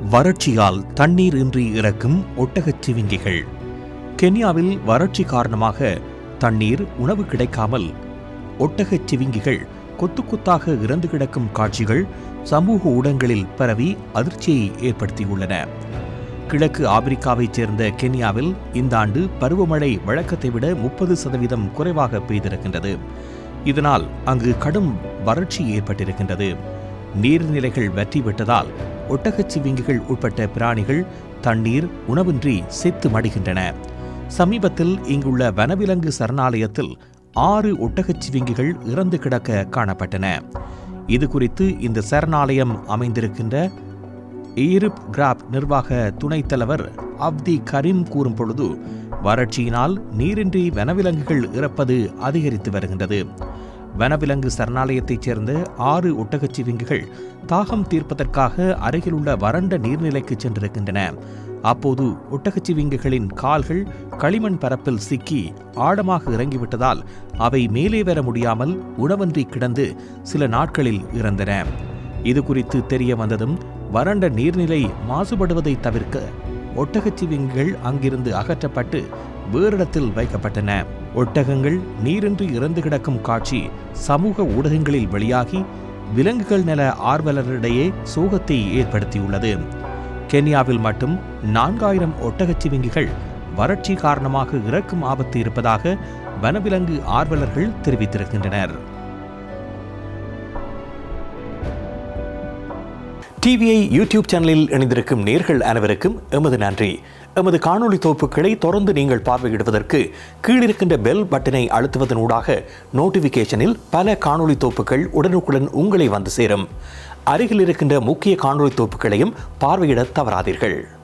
வறட்சியால் தண்ணீர் இன்றி இறக்கும் ஒட்டகச் சிவிங்கிகள் கென்யாவில் வறட்சி காரணமாக தண்ணீர் உணவு கிடைக்காமல் ஒட்டகச் சிவிங்கிகள் கொத்து கொத்தாக இறந்து கிடக்கும் காட்சிகள் சமூக ஊடகங்களில் பரவி அதிர்ச்சியை ஏற்படுத்தியுள்ளன கிழக்கு ஆப்பிரிக்காவைச் சேர்ந்த கென்யாவில் இந்த ஆண்டு பருவமழை வழக்கத்தை விட முப்பது சதவீதம் குறைவாக பெய்திருக்கின்றது இதனால் அங்கு கடும் வறட்சி ஏற்பட்டிருக்கின்றது நீர்நிலைகள் வற்றி விட்டதால் ஒட்டகச் சிவிங்கிகள் உட்பட்ட பிராணிகள் தண்ணீர் உணவின்றி செத்து மடிகின்றன சமீபத்தில் இங்குள்ள வனவிலங்கு சரணாலயத்தில் ஆறு ஒட்டகச் சிவிங்கிகள் இறந்து கிடக்க காணப்பட்டன இது குறித்து இந்த சரணாலயம் அமைந்திருக்கின்ற ஈரிப் கிராப் நிர்வாக துணைத் தலைவர் அப்தி கரீம் கூறும் பொழுது வறட்சியினால் நீரின்றி வனவிலங்குகள் இறப்பது அதிகரித்து வருகின்றது வனவிலங்கு சரணாலயத்தைச் சேர்ந்த ஆறு ஒட்டகச்சிவிங்குகள் தாகம் தீர்ப்பதற்காக அருகிலுள்ள வறண்ட நீர்நிலைக்கு சென்றிருக்கின்றன அப்போது ஒட்டகச்சிவிங்குகளின் கால்கள் களிமண் பரப்பில் சிக்கி ஆழமாக இறங்கிவிட்டதால் அவை மேலே வர முடியாமல் உணவன்றி கிடந்து சில நாட்களில் இறந்தன இது குறித்து தெரிய வந்ததும் வறண்ட நீர்நிலை மாசுபடுவதை தவிர்க்க ஒட்டகச்சிவிங்குகள் அங்கிருந்து அகற்றப்பட்டு வேறிடத்தில் வைக்கப்பட்டன ஒட்டகங்கள் நீரின்றி இறந்து கிடக்கும் காட்சி சமூக ஊடகங்களில் வெளியாகி விலங்குகள் நல ஆர்வலரிடையே சோகத்தை ஏற்படுத்தியுள்ளது கென்யாவில் மட்டும் நான்காயிரம் ஒட்டகச்சிவிங்கிகள் வறட்சி காரணமாக இறக்கும் ஆபத்து இருப்பதாக வனவிலங்கு ஆர்வலர்கள் தெரிவித்திருக்கின்றனர் டிவிஐ யூடியூப் சேனலில் இணைந்திருக்கும் நேர்கள் அனைவருக்கும் எமது நன்றி எமது காணொளி தொகுப்புகளை தொடர்ந்து நீங்கள் பார்வையிடுவதற்கு கீழிருக்கின்ற பெல் பட்டனை அழுத்துவதன் ஊடாக நோட்டிஃபிகேஷனில் பல காணொளி தொகுப்புகள் உடனுக்குடன் உங்களை வந்து சேரும் அருகில் இருக்கின்ற முக்கிய காணொளி தொகுப்புகளையும் பார்வையிட தவறாதீர்கள்